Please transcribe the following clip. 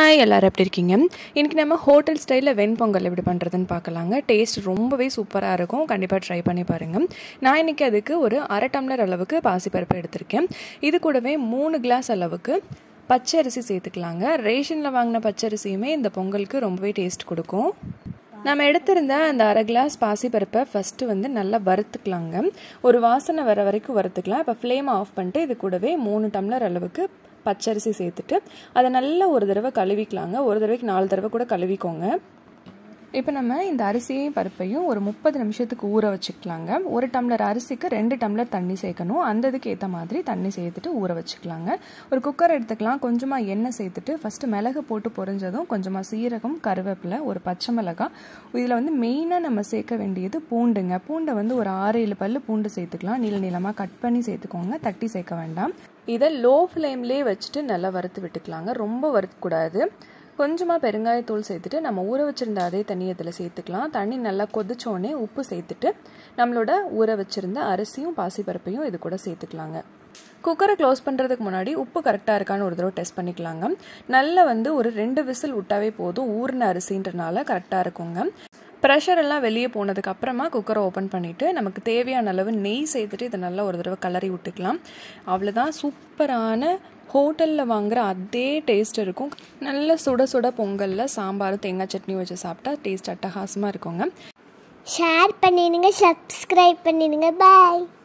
hi எல்லோரும் எப்படி இருக்கீங்க இன்றைக்கி நம்ம ஹோட்டல் ஸ்டைலில் வெண்பொங்கல் எப்படி பண்ணுறதுன்னு பார்க்கலாங்க டேஸ்ட் ரொம்பவே சூப்பராக இருக்கும் கண்டிப்பாக ட்ரை பண்ணி பாருங்கள் நான் இன்றைக்கி அதுக்கு ஒரு அரை டம்ளர் அளவுக்கு பாசிப்பருப்பு எடுத்திருக்கேன் இது கூடவே மூணு கிளாஸ் அளவுக்கு பச்சை அரிசி சேர்த்துக்கலாங்க ரேஷனில் வாங்கின பச்சரிசியுமே இந்த பொங்கலுக்கு ரொம்பவே டேஸ்ட் கொடுக்கும் நம்ம எடுத்திருந்த அந்த அரை கிளாஸ் பாசிப்பருப்பை ஃபஸ்ட்டு வந்து நல்லா வறுத்துக்கலாங்க ஒரு வாசனை வர வரைக்கும் வறுத்துக்கலாம் இப்போ ஃப்ளேம் ஆஃப் பண்ணிட்டு இது கூடவே மூணு டம்ளர் அளவுக்கு பச்சரிசி சேர்த்துட்டு அதை நல்லா ஒரு தடவை கழுவிக்கலாங்க ஒரு தடவைக்கு நாலு தடவை கூட கழுவிக்கோங்க இப்போ நம்ம இந்த அரிசியையும் பருப்பையும் ஒரு முப்பது நிமிஷத்துக்கு ஊற வச்சுக்கலாங்க ஒரு டம்ளர் அரிசிக்கு ரெண்டு டம்ளர் தண்ணி சேர்க்கணும் அந்த இதுக்கு ஏற்ற மாதிரி தண்ணி சேர்த்துட்டு ஊற வச்சுக்கலாங்க ஒரு குக்கர் எடுத்துக்கலாம் கொஞ்சமாக எண்ணெய் சேர்த்துட்டு ஃபஸ்ட்டு மிளகு போட்டு பொரிஞ்சதும் கொஞ்சமாக சீரகம் கருவேப்பிலை ஒரு பச்சை மிளகாய் இதில் வந்து மெயினாக நம்ம சேர்க்க வேண்டியது பூண்டுங்க பூண்டை வந்து ஒரு ஆறு ஏழு பல் பூண்டு சேர்த்துக்கலாம் நீள நீளமாக கட் பண்ணி சேர்த்துக்கோங்க தட்டி சேர்க்க வேண்டாம் இதை லோ ஃப்ளேம்லேயே வச்சுட்டு நல்லா வறுத்து விட்டுக்கலாங்க ரொம்ப வறுக்கக்கூடாது கொஞ்சமாக பெருங்காயத்தூள் சேர்த்துட்டு நம்ம ஊற வச்சுருந்த அதே தண்ணி இதில் சேர்த்துக்கலாம் தண்ணி நல்லா கொதிச்சோடனே உப்பு சேர்த்துட்டு நம்மளோட ஊற வச்சுருந்த அரிசியும் பாசிப்பருப்பையும் இது கூட சேர்த்துக்கலாங்க குக்கரை க்ளோஸ் பண்ணுறதுக்கு முன்னாடி உப்பு கரெக்டாக இருக்கான்னு ஒரு தடவை டெஸ்ட் பண்ணிக்கலாங்க நல்லா வந்து ஒரு ரெண்டு விசில் விட்டாவே போதும் ஊறின அரிசின்றனால கரெக்டாக இருக்குங்க ப்ரெஷர் எல்லாம் வெளியே போனதுக்கு அப்புறமா குக்கரை ஓப்பன் பண்ணிவிட்டு நமக்கு தேவையான அளவு நெய் சேர்த்துட்டு இதை நல்லா ஒரு தடவை கலரி விட்டுக்கலாம் அவ்வளோதான் சூப்பரான ஹோட்டலில் வாங்குகிற அதே டேஸ்ட் இருக்கும் நல்ல சுட சுட பொங்கலில் சாம்பார் தேங்காய் சட்னி வச்சு சாப்பிட்டா டேஸ்ட் அட்டகாசமாக இருக்குங்க ஷேர் பண்ணிடுங்க சப்ஸ்கிரைப் பண்ணிடுங்க பாய்